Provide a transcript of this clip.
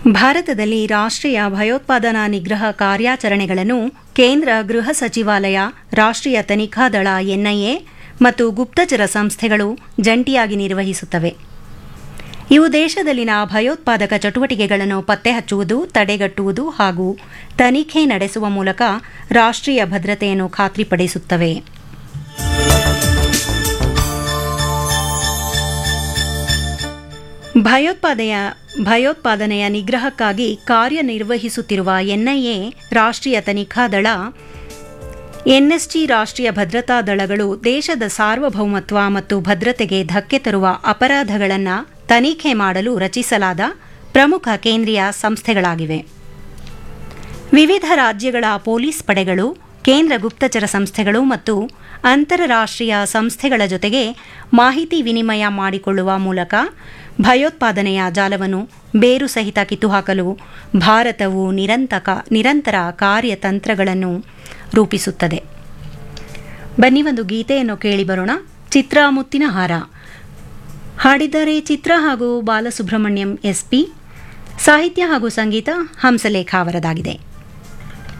ಭಾರತದಲ್ಲಿ ರಾಷ್ಟ್ರೀಯ ಭಯೋತ್ಪಾದನಾ ನಿಗ್ರಹ ಕಾರ್ಯಾಚರಣೆಗಳನ್ನು ಕೇಂದ್ರ ಗೃಹ ಸಚಿವಾಲಯ ರಾಷ್ಟ್ರೀಯ ತನಿಖಾ ದಳ ಎನ್ಐಎ ಮತ್ತು ಗುಪ್ತಚರ ಸಂಸ್ಥೆಗಳು ಜಂಟಿಯಾಗಿ ನಿರ್ವಹಿಸುತ್ತವೆ ಇವು ದೇಶದಲ್ಲಿನ ಭಯೋತ್ಪಾದಕ ಚಟುವಟಿಕೆಗಳನ್ನು ಪತ್ತೆಹಚ್ಚುವುದು ತಡೆಗಟ್ಟುವುದು ಹಾಗೂ ತನಿಖೆ ನಡೆಸುವ ಮೂಲಕ ರಾಷ್ಟ್ರೀಯ ಭದ್ರತೆಯನ್ನು ಖಾತ್ರಿಪಡಿಸುತ್ತವೆ ಭಯೋತ್ಪಾದೆಯ ಭಯೋತ್ಪಾದನೆಯ ನಿಗ್ರಹಕ್ಕಾಗಿ ಕಾರ್ಯನಿರ್ವಹಿಸುತ್ತಿರುವ ಎನ್ಐಎ ರಾಷ್ಟ್ರೀಯ ತನಿಖಾ ದಳ ಎನ್ಎಸ್ಜಿ ರಾಷ್ಟ್ರೀಯ ಭದ್ರತಾ ದಳಗಳು ದೇಶದ ಸಾರ್ವಭೌಮತ್ವ ಮತ್ತು ಭದ್ರತೆಗೆ ಧಕ್ಕೆ ತರುವ ಅಪರಾಧಗಳನ್ನು ತನಿಖೆ ಮಾಡಲು ರಚಿಸಲಾದ ಪ್ರಮುಖ ಕೇಂದ್ರೀಯ ಸಂಸ್ಥೆಗಳಾಗಿವೆ ವಿವಿಧ ರಾಜ್ಯಗಳ ಪೊಲೀಸ್ ಪಡೆಗಳು ಕೇಂದ್ರ ಗುಪ್ತಚರ ಸಂಸ್ಥೆಗಳು ಮತ್ತು ಅಂತಾರಾಷ್ಟ್ರೀಯ ಸಂಸ್ಥೆಗಳ ಜೊತೆಗೆ ಮಾಹಿತಿ ವಿನಿಮಯ ಮಾಡಿಕೊಳ್ಳುವ ಮೂಲಕ ಭಯೋತ್ಪಾದನೆಯ ಜಾಲವನ್ನು ಬೇರು ಸಹಿತ ಕಿತ್ತುಹಾಕಲು ಭಾರತವು ನಿರಂತಕ ನಿರಂತರ ಕಾರ್ಯತಂತ್ರಗಳನ್ನು ರೂಪಿಸುತ್ತದೆ ಬನ್ನಿ ಒಂದು ಗೀತೆಯನ್ನು ಕೇಳಿ ಬರೋಣ ಚಿತ್ರ ಮುತ್ತಿನ ಹಾರ ಹಾಡಿದ್ದಾರೆ ಚಿತ್ರ ಹಾಗೂ ಬಾಲಸುಬ್ರಹ್ಮಣ್ಯಂ ಎಸ್ಪಿ ಸಾಹಿತ್ಯ ಹಾಗೂ ಸಂಗೀತ ಹಂಸಲೇಖ ಅವರದಾಗಿದೆ